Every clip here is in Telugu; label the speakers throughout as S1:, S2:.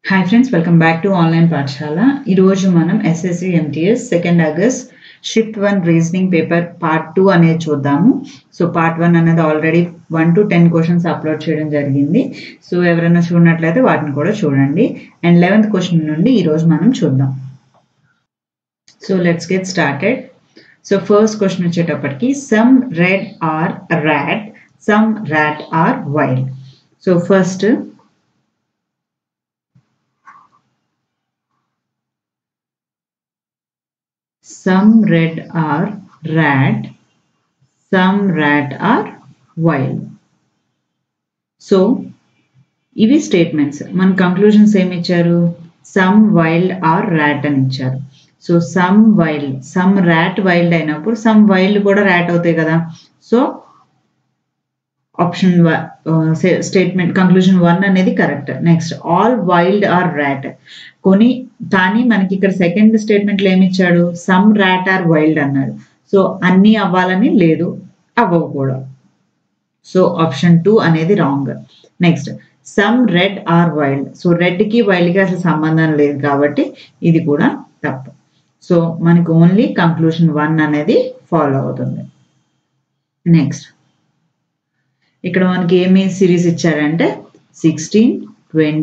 S1: Hi friends welcome back to online Pathashala ఈరోజు మనం SSC MTS second August shift one reasoning paper part two అనేది చూద్దాము సో పార్ట్ వన్ అనేది already one to ten questions upload చేయడం జరిగింది సో ఎవరైనా చూడనట్లయితే వాటిని కూడా చూడండి అండ్ లెవెన్త్ క్వశ్చన్ నుండి ఈరోజు మనం చూద్దాం so let's get started so first question వచ్చేటప్పటికి some red are rat some rat are wild so first some red are rat, some rat are wild. So ఇవి స్టేట్మెంట్స్ మన కంక్లూజన్స్ ఏమి ఇచ్చారు సమ్ వైల్డ్ ఆర్ ర్యాట్ అని ఇచ్చారు so some wild some rat wild అయినప్పుడు సమ్ వైల్డ్ కూడా ర్యాట్ అవుతాయి కదా so option statement conclusion one అనేది correct next all wild are rat కొని కానీ మనకి ఇక్కడ సెకండ్ స్టేట్మెంట్లో ఏమి ఇచ్చాడు సమ్ ర్యాట్ ఆర్ వైల్డ్ అన్నాడు సో అన్నీ అవ్వాలని లేదు అవ్వవు కూడా సో ఆప్షన్ టూ అనేది wrong next some red are wild so రెడ్కి వైల్డ్కి అసలు సంబంధం లేదు కాబట్టి ఇది కూడా తప్పు సో మనకి ఓన్లీ కంక్లూషన్ వన్ అనేది ఫాలో అవుతుంది నెక్స్ట్ ఇక్కడ మనకి ఏమి సిరీస్ ఇచ్చారంటే sixteen twenty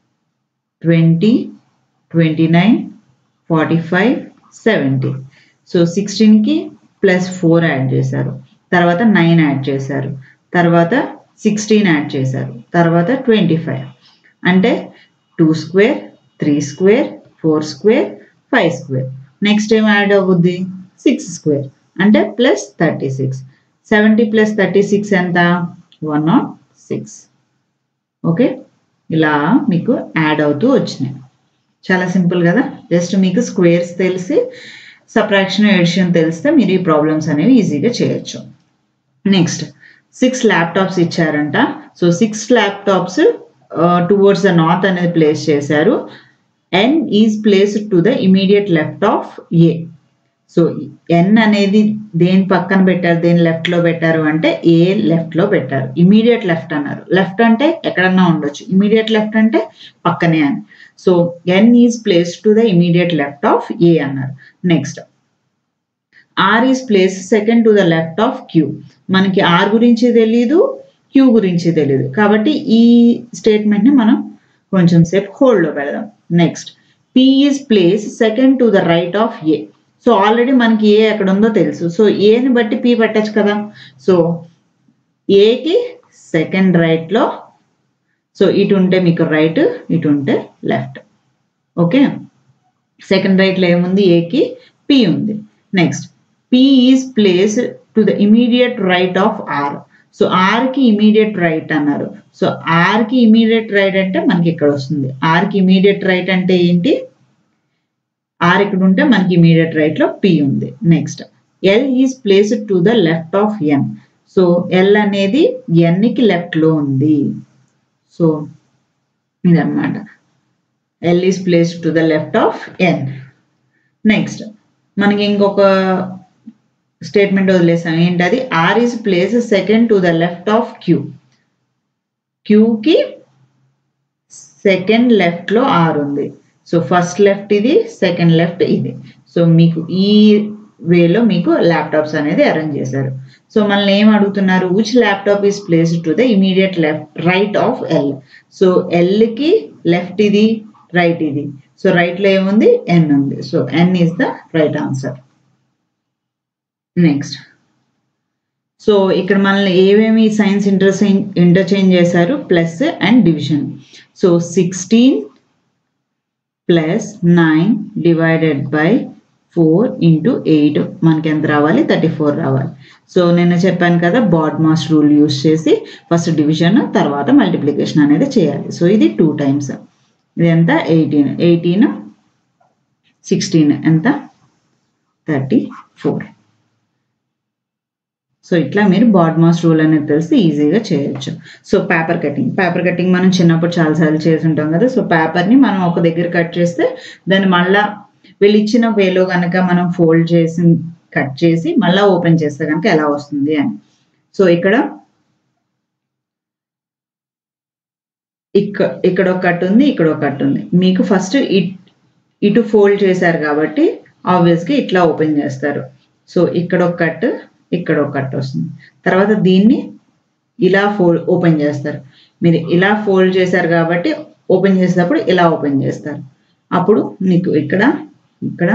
S1: twenty twenty nine forty five seventy so సిక్స్టీన్కి ప్లస్ ఫోర్ యాడ్ చేశారు తర్వాత నైన్ యాడ్ చేశారు తర్వాత సిక్స్టీన్ యాడ్ చేశారు తర్వాత ట్వంటీ ఫైవ్ అంటే two square three square four square five square next ఏం యాడ్ అవుద్ది సిక్స్ స్క్వేర్ అంటే plus thirty six seventy plus thirty six ఎంత వన్ నాట్ సిక్స్ ఓకే ఇలా మీకు యాడ్ అవుతూ వచ్చినాయి చాలా సింపుల్ కదా జస్ట్ మీకు స్క్వేర్స్ తెలిసి సప్రాక్షన్ ఎడిషన్ తెలిస్తే మీరు ఈ ప్రాబ్లమ్స్ అనేవి ఈజీగా చేయొచ్చు నెక్స్ట్ సిక్స్ ల్యాప్టాప్స్ ఇచ్చారంట so six laptops towards the north అనేది ప్లేస్ చేశారు N is place to the immediate left of A so N అనేది దేని పక్కన పెట్టారు దేని లెఫ్ట్లో పెట్టారు అంటే ఏ లెఫ్ట్లో పెట్టారు ఇమీడియట్ లెఫ్ట్ అన్నారు లెఫ్ట్ అంటే ఎక్కడన్నా ఉండొచ్చు ఇమీడియట్ లెఫ్ట్ అంటే పక్కనే అని so N is place to the immediate left of A అన్నారు next R is place second to the left of Q మనకి ఆర్ గురించి తెలీదు క్యూ గురించి తెలియదు కాబట్టి ఈ స్టేట్మెంట్ని మనం కొంచెం సేపు హోల్డ్లో పెడదాం next P is place second to the right of A so already మనకి ఏ ఎక్కడ ఉందో తెలుసు సో ఏని బట్టి పి పెట్టచ్చు కదా సో ఏకి సెకండ్ రైట్లో సో ఇటు ఉంటే మీకు రైట్ ఇటు ఉంటే లెఫ్ట్ ఓకే సెకండ్ రైట్లో ఏముంది ఏకి పి ఉంది next P is place to the immediate right of R so ఆర్కి ఇమీడియట్ రైట్ అన్నారు సో ఆర్కి ఇమీడియట్ రైట్ అంటే మనకి ఇక్కడ వస్తుంది ఆర్కి ఇమీడియట్ రైట్ అంటే ఏంటి ఆర్ ఇక్కడ ఉంటే మనకి ఇమీడియట్ రైట్లో పి ఉంది next L is place to the left of N so L అనేది ఎన్కి లెఫ్ట్లో ఉంది సో ఇదన్నమాట L is place to the left of N next మనకి ఇంకొక స్టేట్మెంట్ వదిలేసాం ఏంటది R is place second to the left of Q క్యూకి సెకండ్ లెఫ్ట్లో ఆర్ ఉంది సో ఫస్ట్ లెఫ్ట్ ఇది సెకండ్ లెఫ్ట్ ఇది సో మీకు ఈ వేలో మీకు ల్యాప్టాప్స్ అనేది అరేంజ్ చేశారు సో మనల్ని ఏం అడుగుతున్నారు which laptop is place to the immediate left right of L so ఎల్కి లెఫ్ట్ ఇది రైట్ ఇది సో రైట్లో ఏముంది ఎన్ ఉంది so N is the right answer next so ఇక్కడ మనల్ని ఏమేమి సైన్స్ ఇంటర్చేంజ్ ఇంటర్చేంజ్ చేశారు plus and division so sixteen plus nine divided by four into eight మనకి ఎంత రావాలి థర్టీ ఫోర్ రావాలి సో నేను చెప్పాను కదా బాడ్ మాస్ రూల్ యూస్ చేసి ఫస్ట్ డివిజన్ తర్వాత మల్టిప్లికేషన్ అనేది చేయాలి సో ఇది టూ టైమ్స్ ఇది ఎంత ఎయిటీన్ ఎయిటీన్ సిక్స్టీన్ ఎంత థర్టీ ఫోర్ సో ఇట్లా మీరు బాడ్ మాస్ రూల్ అనేది తెలిసి ఈజీగా చేయొచ్చు so paper cutting paper cutting మనం చిన్నప్పుడు చాలాసార్లు చేసి ఉంటాం కదా సో పేపర్ని మనం ఒక దగ్గర కట్ చేస్తే దాన్ని మళ్ళా వీళ్ళు ఇచ్చిన వేలో కనుక మనం ఫోల్డ్ చేసి కట్ చేసి మళ్ళీ ఓపెన్ చేస్తే కనుక ఎలా వస్తుంది అని సో ఇక్కడ ఇక్కడ ఇక్కడ ఒక కట్ ఉంది ఇక్కడ ఒక కట్ ఉంది మీకు ఫస్ట్ ఇటు ఫోల్డ్ చేశారు కాబట్టి ఆబ్వియస్గా ఇట్లా ఓపెన్ చేస్తారు సో ఇక్కడ ఒక కట్ ఇక్కడ ఒక కట్ వస్తుంది తర్వాత దీన్ని ఇలా ఫోల్డ్ ఓపెన్ చేస్తారు మీరు ఇలా ఫోల్డ్ చేశారు కాబట్టి ఓపెన్ చేసేటప్పుడు ఇలా ఓపెన్ చేస్తారు అప్పుడు మీకు ఇక్కడ ఇక్కడ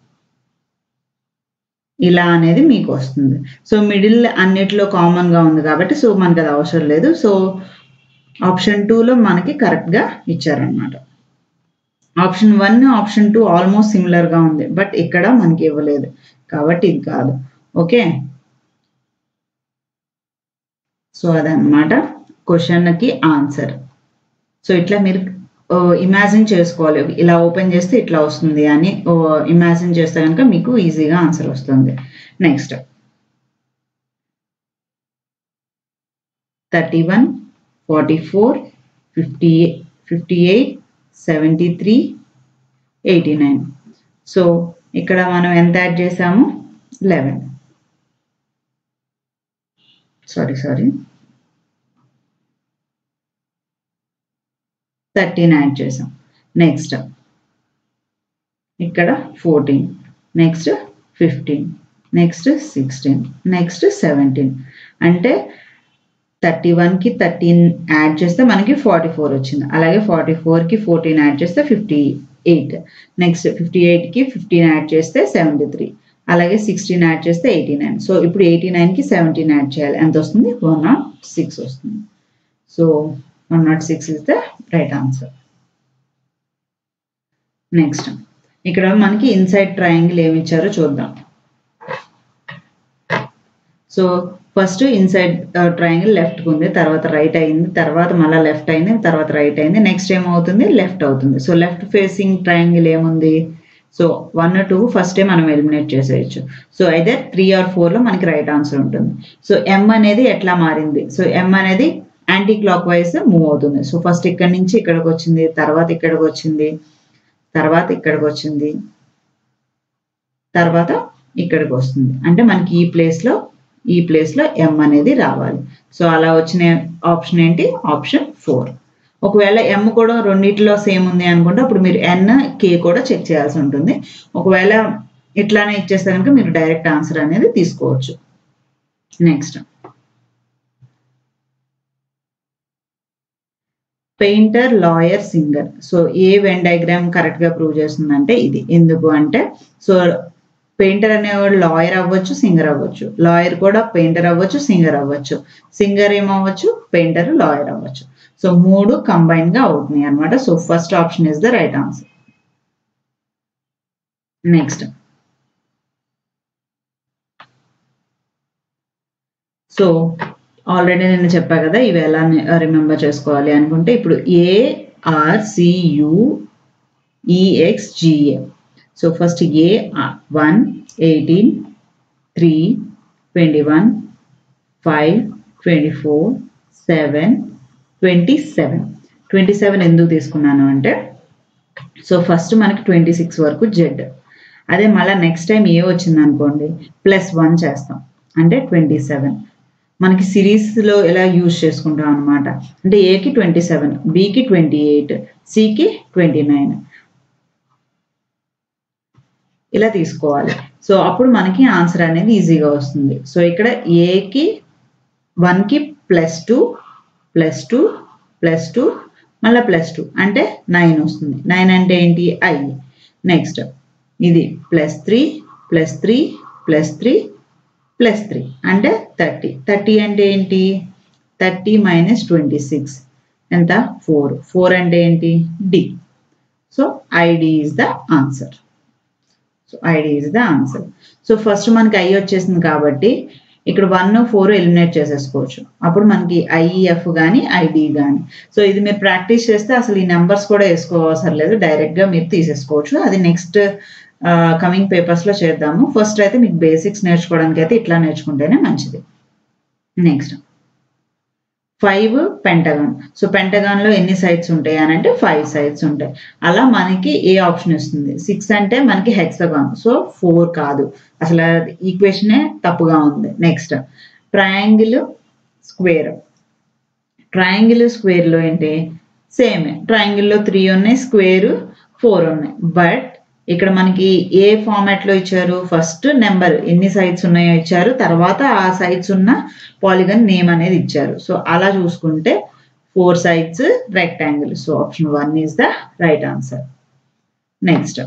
S1: ఇలా అనేది మీకు వస్తుంది సో మిడిల్ అన్నిటిలో కామన్గా ఉంది కాబట్టి సో మనకి అది అవసరం లేదు సో ఆప్షన్ టూలో మనకి కరెక్ట్గా ఇచ్చారనమాట option one option two almost సిమిలర్గా ఉంది బట్ ఇక్కడ మనకి ఇవ్వలేదు కాబట్టి ఇది కాదు ఓకే సో అదనమాట క్వశ్చన్కి ఆన్సర్ సో ఇట్లా మీరు ఇమాజిన్ చేసుకోవాలి ఇలా ఓపెన్ చేస్తే ఇట్లా వస్తుంది అని ఇమాజిన్ చేస్తే కనుక మీకు ఈజీగా ఆన్సర్ వస్తుంది next thirty one forty four fifty fifty eight seventy three eighty nine so ఇక్కడ మనం ఎంత యాడ్ చేసాము eleven sorry sorry thirteen add చేసాం నెక్స్ట్ ఇక్కడ fourteen next fifteen next sixteen next seventeen అంటే థర్టీ వన్కి థర్టీన్ యాడ్ చేస్తే మనకి ఫార్టీ ఫోర్ వచ్చింది అలాగే ఫార్టీ ఫోర్కి ఫోర్టీన్ యాడ్ చేస్తే ఫిఫ్టీ ఎయిట్ నెక్స్ట్ ఫిఫ్టీ ఎయిట్కి ఫిఫ్టీన్ యాడ్ చేస్తే సెవెంటీ త్రీ అలాగే సిక్స్టీన్ యాడ్ చేస్తే ఎయిటీ నైన్ సో ఇప్పుడు ఎయిటీ నైన్కి సెవెంటీన్ యాడ్ చేయాలి ఎంత వస్తుంది వన్ నాట్ సిక్స్ వస్తుంది so one naught six is the right answer next ఇక్కడ మనకి ఇన్సైడ్ ట్రయాంగిల్ ఏమి ఇచ్చారో చూద్దాం so first inside triangle left ఉంది తర్వాత రైట్ అయింది తర్వాత మళ్ళీ లెఫ్ట్ అయింది తర్వాత రైట్ అయింది నెక్స్ట్ ఏమవుతుంది లెఫ్ట్ అవుతుంది సో లెఫ్ట్ ఫేసింగ్ ట్రయాంగిల్ ఏముంది సో వన్ టూ ఫస్టే మనం ఎలిమినేట్ చేసేయచ్చు సో అయితే త్రీ ఆర్ ఫోర్లో మనకి రైట్ ఆన్సర్ ఉంటుంది సో ఎం అనేది ఎట్లా మారింది సో ఎం అనేది యాంటీ క్లాక్ వైజ్ మూవ్ అవుతుంది సో ఫస్ట్ ఇక్కడ నుంచి ఇక్కడికి వచ్చింది తర్వాత ఇక్కడికి వచ్చింది తర్వాత ఇక్కడికి వచ్చింది తర్వాత ఇక్కడికి వస్తుంది అంటే మనకి ఈ ప్లేస్లో ఈ ప్లేస్లో ఎం అనేది రావాలి సో అలా వచ్చిన ఆప్షన్ ఏంటి ఆప్షన్ ఫోర్ ఒకవేళ ఎం కూడా రెండిట్లో సేమ్ ఉంది అనుకుంటే అప్పుడు మీరు ఎన్ కే కూడా చెక్ చేయాల్సి ఉంటుంది ఒకవేళ ఇట్లానే ఇచ్చేస్తే కనుక మీరు డైరెక్ట్ ఆన్సర్ అనేది తీసుకోవచ్చు next painter lawyer singer so a Venn diagram కరెక్ట్గా ప్రూవ్ చేస్తుందంటే ఇది ఎందుకు అంటే సో పెయింటర్ అనేవాడు లాయర్ అవ్వచ్చు సింగర్ అవ్వచ్చు లాయర్ కూడా పెయింటర్ అవ్వచ్చు సింగర్ అవ్వచ్చు సింగర్ ఏమవ్వచ్చు పెయింటర్ లాయర్ అవ్వచ్చు సో మూడు కంబైన్ గా అవుతున్నాయి అనమాట so first option is the right answer next so already నేను చెప్పా కదా ఇవి ఎలా రిమెంబర్ చేసుకోవాలి అనుకుంటే ఇప్పుడు A R C U E X G A so first A one eighteen three twenty one five twenty four seven twenty seven twenty seven ఎందుకు తీసుకున్నాను అంటే సో ఫస్ట్ మనకి ట్వంటీ సిక్స్ వరకు జెడ్ అదే మళ్ళీ నెక్స్ట్ టైం ఏ వచ్చింది అనుకోండి ప్లస్ వన్ చేస్తాం అంటే ట్వంటీ సెవెన్ మనకి సిరీస్లో ఎలా యూజ్ చేసుకుంటాం అనమాట అంటే ఏకి ట్వంటీ సెవెన్ బికి ట్వంటీ ఎయిట్ సికి ట్వంటీ నైన్ ఇలా తీసుకోవాలి సో అప్పుడు మనకి ఆన్సర్ అనేది ఈజీగా వస్తుంది సో ఇక్కడ ఏకి వన్కి plus two plus two plus two మళ్ళీ ప్లస్ టూ అంటే నైన్ వస్తుంది నైన్ అంటే ఏంటి ఐ నెక్స్ట్ ఇది plus three plus three plus three plus three అంటే థర్టీ థర్టీ అంటే ఏంటి థర్టీ మైనస్ ట్వంటీ సిక్స్ ఎంత ఫోర్ ఫోర్ అంటే ఏంటి D so I D is the answer so I D is the answer so first మనకి ఐ వచ్చేసింది కాబట్టి ఇక్కడ వన్ ఫోర్ ఎలిమినేట్ చేసేసుకోవచ్చు అప్పుడు మనకి ఐఈఎఫ్ కానీ ఐడి కానీ సో ఇది మీరు ప్రాక్టీస్ చేస్తే అసలు ఈ నెంబర్స్ కూడా వేసుకోవసరం లేదు డైరెక్ట్గా మీరు తీసేసుకోవచ్చు అది నెక్స్ట్ కమింగ్ పేపర్స్లో చేద్దాము ఫస్ట్ అయితే మీకు బేసిక్స్ నేర్చుకోవడానికి అయితే ఇట్లా నేర్చుకుంటేనే మంచిది నెక్స్ట్ ఫైవ్ పెంటగాన్ సో పెంటగాన్లో ఎన్ని సైడ్స్ ఉంటాయి అని అంటే ఫైవ్ సైడ్స్ ఉంటాయి అలా మనకి ఏ ఆప్షన్ ఇస్తుంది సిక్స్ అంటే మనకి హెక్సగాన్ సో ఫోర్ కాదు అసలు ఈక్వేషనే తప్పుగా ఉంది నెక్స్ట్ ట్రయాంగిల్ స్క్వేర్ ట్రయాంగిల్ స్క్వేర్లో ఏంటి సేమ్ ట్రయాంగిల్లో త్రీ ఉన్నాయి స్క్వేర్ ఫోర్ ఉన్నాయి బట్ ఇక్కడ మనకి ఏ ఫార్మాట్ లో ఇచ్చారు ఫస్ట్ నెంబర్ ఎన్ని సైడ్స్ ఉన్నాయో ఇచ్చారు తర్వాత ఆ సైడ్స్ ఉన్న పాలిగన్ నేమ్ అనేది ఇచ్చారు సో అలా చూసుకుంటే four sides rectangle so option one is the right answer next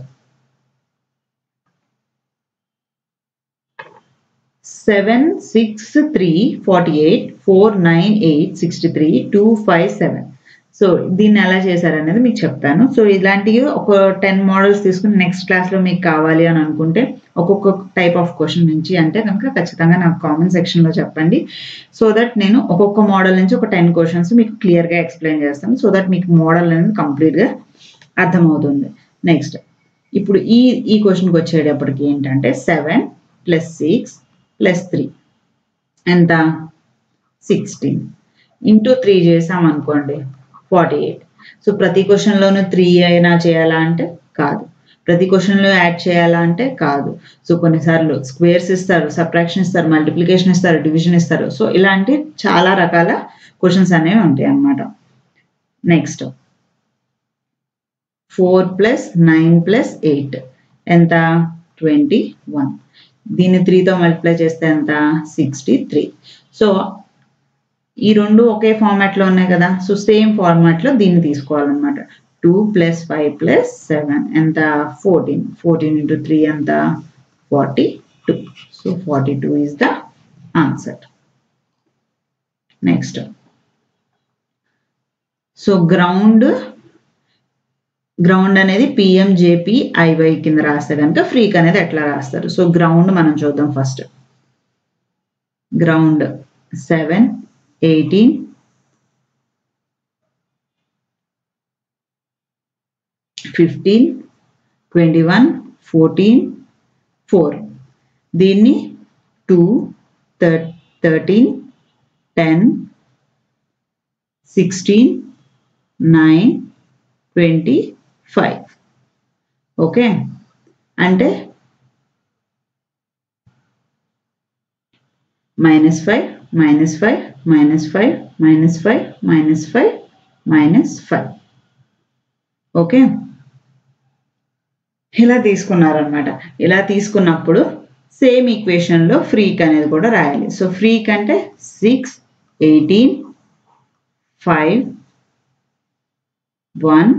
S1: seven six three forty eight four nine eight sixty three two five seven so దీన్ని ఎలా చేశారనేది మీకు చెప్తాను సో ఇలాంటివి ఒక టెన్ మోడల్స్ తీసుకుని నెక్స్ట్ క్లాస్లో మీకు కావాలి అని అనుకుంటే ఒక్కొక్క టైప్ ఆఫ్ క్వశ్చన్ నుంచి అంటే కనుక ఖచ్చితంగా నాకు కామెంట్ సెక్షన్లో చెప్పండి సో దట్ నేను ఒక్కొక్క మోడల్ నుంచి ఒక టెన్ క్వశ్చన్స్ మీకు క్లియర్గా ఎక్స్ప్లెయిన్ చేస్తాను సో దట్ మీకు మోడల్ అనేది కంప్లీట్గా అర్థమవుతుంది నెక్స్ట్ ఇప్పుడు ఈ ఈ క్వశ్చన్కి వచ్చేటప్పటికి ఏంటంటే seven plus six plus three ఎంత సిక్స్టీన్ ఇంటూ త్రీ చేసాం అనుకోండి ఫార్టీ ఎయిట్ సో ప్రతి క్వశ్చన్లోనూ త్రీ అయినా చేయాలా అంటే కాదు ప్రతి క్వశ్చన్లో యాడ్ చేయాలా అంటే కాదు సో కొన్నిసార్లు స్క్వేర్స్ ఇస్తారు సబ్ట్రాక్షన్ ఇస్తారు మల్టిప్లికేషన్ ఇస్తారు డివిజన్ ఇస్తారు సో ఇలాంటి చాలా రకాల క్వశ్చన్స్ అనేవి ఉంటాయి అన్నమాట next four plus nine plus eight ఎంత ట్వంటీ వన్ దీన్ని త్రీతో మల్టిప్లై చేస్తే ఎంత సిక్స్టీ త్రీ సో ఈ రెండు ఒకే ఫార్మాట్లో ఉన్నాయి కదా సో సేమ్ ఫార్మాట్లో దీన్ని తీసుకోవాలన్నమాట two plus five plus seven ఎంత ఫోర్టీన్ ఫోర్టీన్ ఇంటూ త్రీ ఎంత forty two so forty two is the answer next so ground ground అనేది పిఎం జేపీ ఐవై కింద రాస్తే కనుక ఫ్రీక్ అనేది ఎట్లా రాస్తారు సో గ్రౌండ్ మనం చూద్దాం first ground seven eighteen fifteen twenty one fourteen four దీన్ని టూ థర్ thirteen ten sixteen nine twenty five okay అంటే minus five minus five minus five minus five minus five minus five okay ఇలా తీసుకున్నారనమాట ఇలా తీసుకున్నప్పుడు సేమ్ ఈక్వేషన్లో ఫ్రీక్ అనేది కూడా రాయాలి సో ఫ్రీక్ అంటే six eighteen five one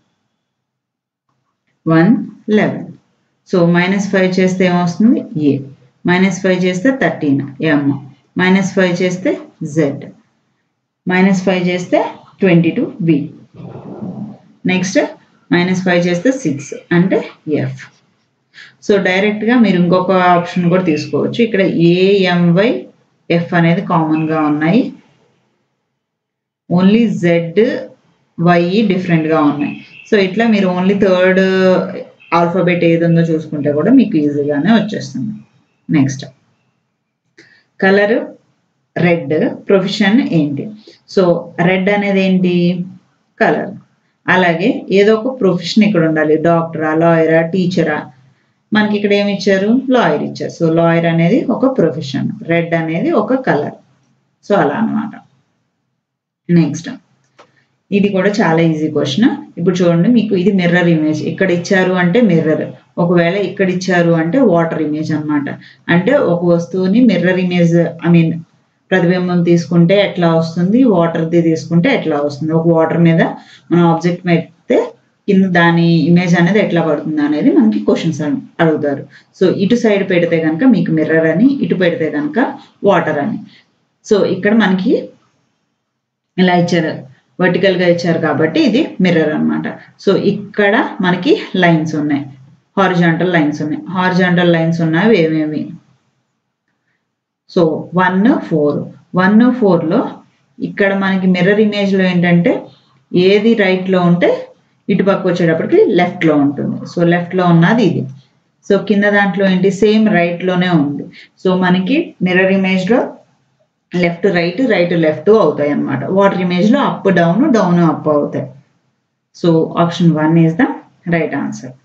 S1: one eleven so minus five చేస్తే ఏమొస్తుంది ఏ మైనస్ ఫైవ్ చేస్తే థర్టీన్ ఎమ్ మైనస్ ఫైవ్ చేస్తే జెడ్ మైనస్ ఫైవ్ చేస్తే twenty two B next minus five చేస్తే సిక్స్ అంటే ఎఫ్ సో డైరెక్ట్గా మీరు ఇంకొక ఆప్షన్ కూడా తీసుకోవచ్చు ఇక్కడ ఏఎంవై ఎఫ్ అనేది కామన్గా ఉన్నాయి ఓన్లీ జెడ్ వై డిఫరెంట్గా ఉన్నాయి సో ఇట్లా మీరు ఓన్లీ థర్డ్ ఆల్ఫాబెట్ ఏది ఉందో చూసుకుంటే కూడా మీకు ఈజీగానే వచ్చేస్తుంది నెక్స్ట్ కలర్ రెడ్ ప్రొఫెషన్ ఏంటి సో రెడ్ అనేది ఏంటి కలర్ అలాగే ఏదో ఒక ప్రొఫెషన్ ఇక్కడ ఉండాలి డాక్టరా లాయరా టీచరా మనకి ఇక్కడ ఏమి ఇచ్చారు లాయర్ ఇచ్చారు సో లాయర్ అనేది ఒక ప్రొఫెషన్ రెడ్ అనేది ఒక కలర్ సో అలా అనమాట నెక్స్ట్ ఇది కూడా చాలా ఈజీ క్వశ్చన్ ఇప్పుడు చూడండి మీకు ఇది మిర్రర్ ఇమేజ్ ఇక్కడ ఇచ్చారు అంటే మిర్రర్ ఒకవేళ ఇక్కడ ఇచ్చారు అంటే వాటర్ ఇమేజ్ అన్నమాట అంటే ఒక వస్తువుని మిర్రర్ ఇమేజ్ ఐ మీన్ ప్రతిబింబం తీసుకుంటే ఎట్లా వస్తుంది వాటర్ది తీసుకుంటే ఎట్లా వస్తుంది ఒక వాటర్ మీద మనం ఆబ్జెక్ట్ పెడితే కింద దాని ఇమేజ్ అనేది ఎట్లా పడుతుంది అనేది మనకి క్వశ్చన్స్ అడుగుతారు సో ఇటు సైడ్ పెడితే కనుక మీకు మిర్రర్ అని ఇటు పెడితే కనుక వాటర్ అని సో ఇక్కడ మనకి ఇలా ఇచ్చారు వర్టికల్ గా ఇచ్చారు కాబట్టి ఇది మిర్రర్ అన్నమాట సో ఇక్కడ మనకి లైన్స్ ఉన్నాయి హారిజాంటల్ లైన్స్ ఉన్నాయి హారిజాంటల్ లైన్స్ ఉన్నవి ఏమేమి సో వన్ ఫోర్ వన్ ఫోర్లో ఇక్కడ మనకి మిర్రర్ ఇమేజ్లో ఏంటంటే ఏది రైట్లో ఉంటే ఇటు పక్క వచ్చేటప్పటికి లెఫ్ట్లో ఉంటుంది సో లెఫ్ట్లో ఉన్నది ఇది సో కింద దాంట్లో ఏంటి సేమ్ రైట్లోనే ఉంది సో మనకి మిర్రర్ ఇమేజ్లో లెఫ్ట్ రైట్ రైట్ లెఫ్ట్ అవుతాయి అన్నమాట వాటర్ ఇమేజ్లో అప్ డౌన్ డౌన్ అప్ అవుతాయి so option one is the right answer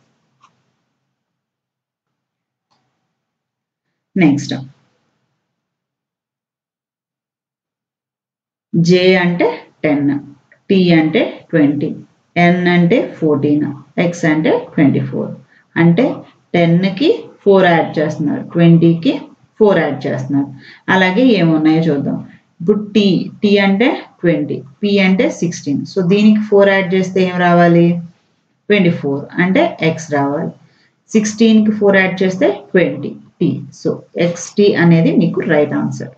S1: next J అంటే టెన్ టీ అంటే ట్వంటీ ఎన్ అంటే ఫోర్టీన్ ఎక్స్ అంటే ట్వంటీ ఫోర్ అంటే టెన్కి ఫోర్ యాడ్ చేస్తున్నారు ట్వంటీకి ఫోర్ యాడ్ చేస్తున్నారు అలాగే ఏమున్నాయో చూద్దాం ఇప్పుడు టీ టీ అంటే ట్వంటీ పి అంటే సిక్స్టీన్ సో దీనికి ఫోర్ యాడ్ చేస్తే ఏం రావాలి ట్వంటీ ఫోర్ అంటే ఎక్స్ రావాలి సిక్స్టీన్కి ఫోర్ యాడ్ చేస్తే twenty T so X T అనేది మీకు రైట్ ఆన్సర్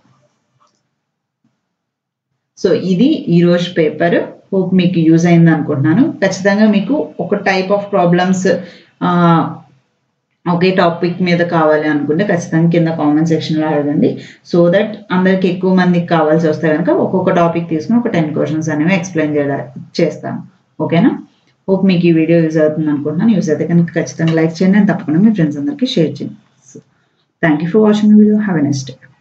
S1: సో ఇది ఈరోజు పేపర్ హోప్ మీకు యూజ్ అయింది అనుకుంటున్నాను ఖచ్చితంగా మీకు ఒక టైప్ ఆఫ్ ప్రాబ్లమ్స్ ఒకే టాపిక్ మీద కావాలి అనుకుంటే ఖచ్చితంగా కింద కామెంట్ సెక్షన్లో అడగండి సో దట్ అందరికి ఎక్కువ మందికి కావాల్సి వస్తే కనుక ఒక్కొక్క టాపిక్ తీసుకుని ఒక టెన్ క్వశ్చన్స్ అనేవి ఎక్స్ప్లెయిన్ చేయడా చేస్తాను ఓకేనా హోప్ మీకు ఈ వీడియో యూజ్ అవుతుంది అనుకుంటున్నాను యూజ్ అయితే కనుక ఖచ్చితంగా లైక్ చేయండి అండ్ తప్పకుండా మీ ఫ్రెండ్స్ అందరికీ షేర్ చేయండి thank you for watching video have a next day